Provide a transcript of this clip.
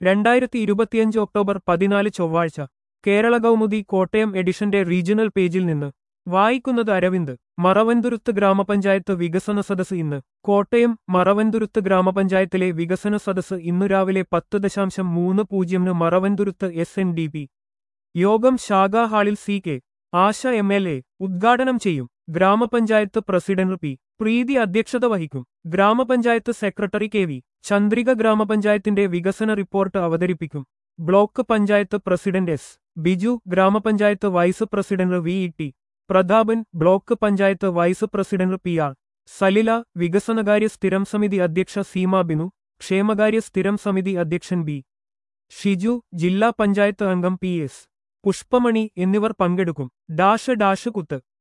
രണ്ടായിരത്തി ഇരുപത്തിയഞ്ച് ഒക്ടോബർ പതിനാല് ചൊവ്വാഴ്ച കേരള കൗമുദി കോട്ടയം എഡിഷന്റെ റീജിയണൽ പേജിൽ നിന്ന് വായിക്കുന്നത് അരവിന്ദ് മറവന്തുരുത്ത് ഗ്രാമപഞ്ചായത്ത് വികസന സദസ് ഇന്ന് കോട്ടയം മറവന്തുരുത്ത് ഗ്രാമപഞ്ചായത്തിലെ വികസന സദസ് ഇന്നു രാവിലെ പത്ത് ദശാംശം മൂന്ന് പൂജ്യമിന് Maravanthuruthu S N D P യോഗം ശാഖാ ഹാളിൽ C K Asha M L A ഉദ്ഘാടനം ചെയ്യും ഗ്രാമപഞ്ചായത്ത് പ്രസിഡന്റ് പി പ്രീതി അധ്യക്ഷത വഹിക്കും ഗ്രാമപഞ്ചായത്ത് സെക്രട്ടറി കെ വി ചന്ദ്രിക ഗ്രാമപഞ്ചായത്തിന്റെ വികസന റിപ്പോർട്ട് അവതരിപ്പിക്കും block panchayat president S Biju ഗ്രാമപഞ്ചായത്ത് vice president V E T Prathapan block panchayat vice president P R Salila വികസനകാര്യ സ്ഥിരം സമിതി അധ്യക്ഷ സീമ ബിനു ക്ഷേമകാര്യ സ്ഥിരം സമിതി അധ്യക്ഷൻ ബി ഷിജു ജില്ലാ പഞ്ചായത്ത് അംഗം പി എസ് പുഷ്പമണി എന്നിവർ പങ്കെടുക്കും ഡാഷ് ഡാഷ് കുത്ത്